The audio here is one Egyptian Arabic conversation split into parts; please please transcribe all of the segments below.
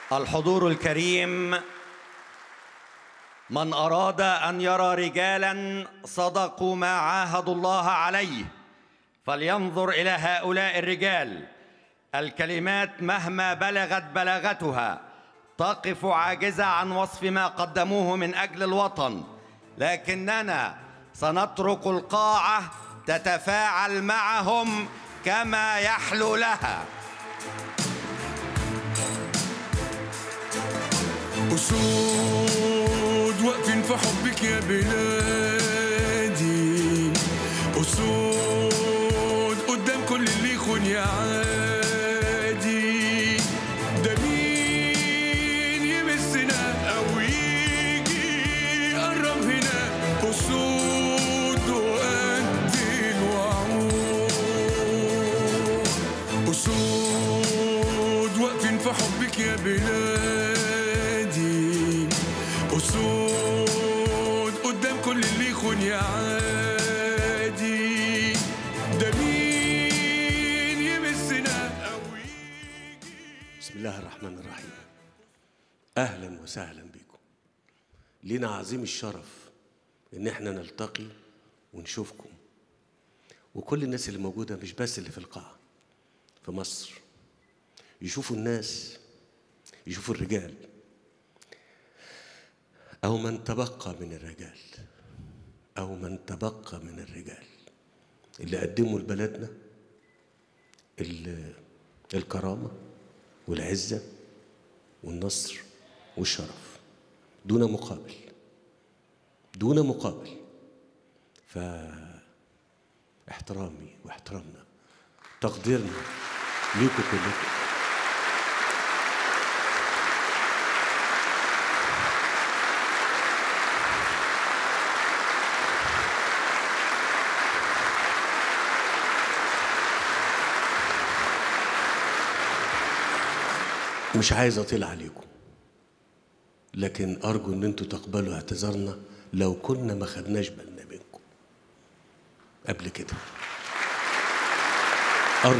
الحضور الكريم من اراد ان يرى رجالا صدقوا ما عاهدوا الله عليه فلينظر الى هؤلاء الرجال الكلمات مهما بلغت بلاغتها تقف عاجزه عن وصف ما قدموه من اجل الوطن لكننا سنترك القاعه تتفاعل معهم كما يحلو لها أسود واقفين في حبك يا بلادي أسود قدام كل اللي يخون يا عادي ده مين يمسنا أو يجي يقرب هنا أسود وقد الوعود أسود واقفين في حبك يا بلادي أسود قدام كل اللي يخون يا عادي ده مين يمسنا أو بسم الله الرحمن الرحيم اهلا وسهلا بكم لينا عظيم الشرف ان احنا نلتقي ونشوفكم وكل الناس اللي موجوده مش بس اللي في القاعه في مصر يشوفوا الناس يشوفوا الرجال او من تبقى من الرجال او من تبقى من الرجال اللي قدموا لبلدنا ال- الكرامه والعزه والنصر والشرف دون مقابل دون مقابل ف احترامي واحترامنا تقديرنا ليكم كلكم مش عايز اطيل عليكم لكن ارجو ان انتوا تقبلوا اعتذارنا لو كنا ما خدناش بالنا منكم قبل كده ارجو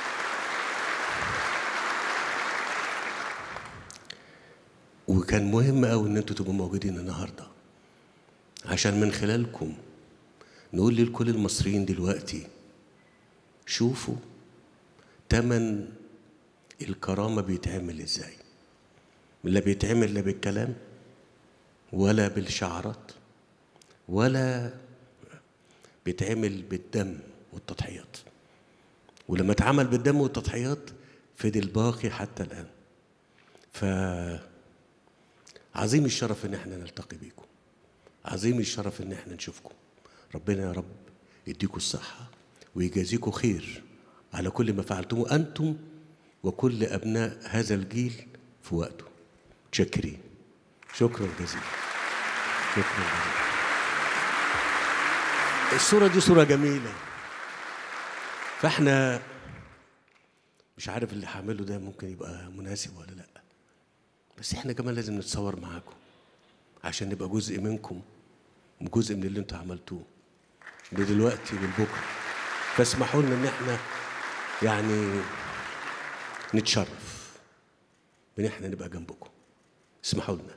وكان مهم قوي ان انتوا تبقوا موجودين النهارده عشان من خلالكم نقول لكل المصريين دلوقتي شوفوا تمن الكرامة بيتعمل ازاي لا بيتعمل لا بالكلام ولا بالشعارات ولا بيتعمل بالدم والتضحيات ولما اتعمل بالدم والتضحيات فضل باقي حتى الآن ف عظيم الشرف ان احنا نلتقي بيكم عظيم الشرف ان احنا نشوفكم ربنا يا رب يديكم الصحة ويجازيكم خير على كل ما فعلتموه أنتم وكل أبناء هذا الجيل في وقته متشكرين شكرا جزيلا شكرا جزيلا الصورة دي صورة جميلة فاحنا مش عارف اللي هعمله ده ممكن يبقى مناسب ولا لا بس احنا كمان لازم نتصور معاكم عشان نبقى جزء منكم وجزء من اللي انتوا عملتوه لدلوقتي ولبكره فاسمحوا لنا ان احنا يعني نتشرف ان احنا نبقى جنبكم اسمحوا لنا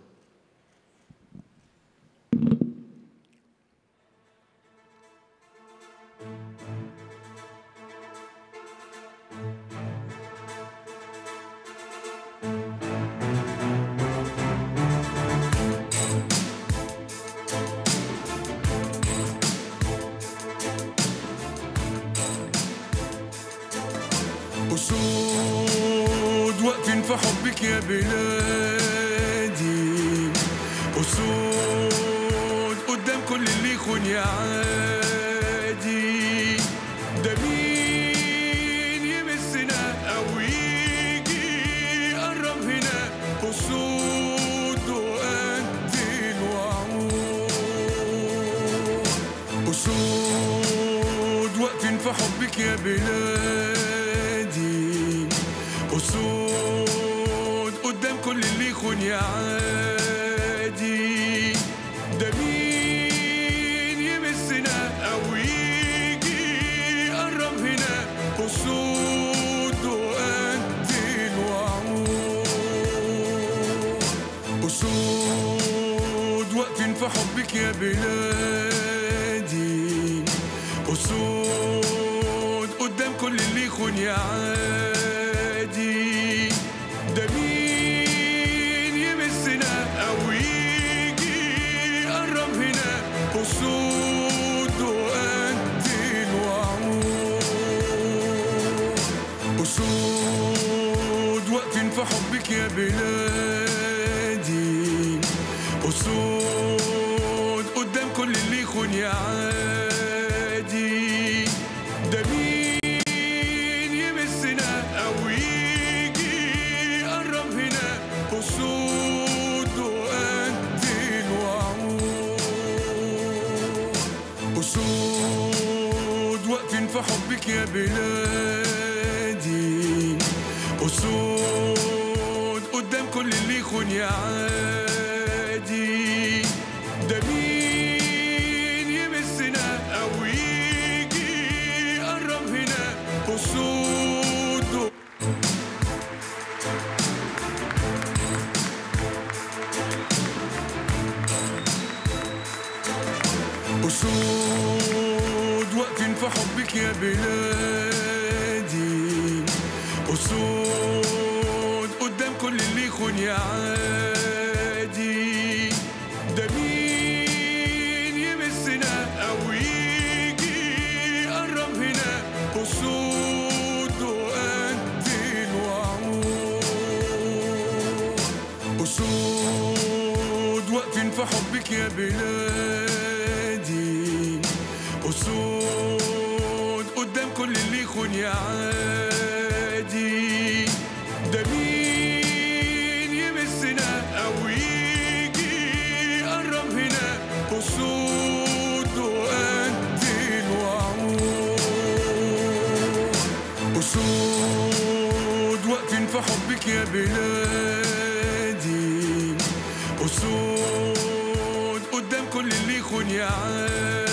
أسود واقفين في حبك يا بلادي أسود قدام كل اللي يخون يا عادي ده مين يمسنا أو يجي يقرب هنا أسود وقد الوعود أسود واقفين في حبك يا بلادي أسود قدام كل اللي يخون يا عادي ده مين يمسنا أو يجي يقرب هنا أسود وقد الوعود في حبك يا بلادي أسود قدام كل اللي يخون يا عادي ده مين يمسنا أو يجي يقرب هنا أسود وقد الوعود أسود واقفين في حبك يا بلادي أسود قدام كل اللي يخون يا عادي ده مين يمسنا أو يجي يقرب هنا أسود وقد الوعود أسود واقفين في حبك يا بلادي أسود قدام كل اللي يخون يا عادي ده مين يمسنا أو يجي يقرب هنا أسود أسود واقفين في حبك يا بلادي أسود قدام كل اللي يخون يا عادي ده مين يمسنا أو يجي يقرب هنا أسود وقد الوعود أسود واقفين في حبك يا بلادي أسود قدام كل اللي يخون يا عادي ده مين يمسنا أو يجي يقرب هنا أسود وقد الوعود أسود واقفين في حبك يا بلادي أسود قدام كل اللي يخون يا عادي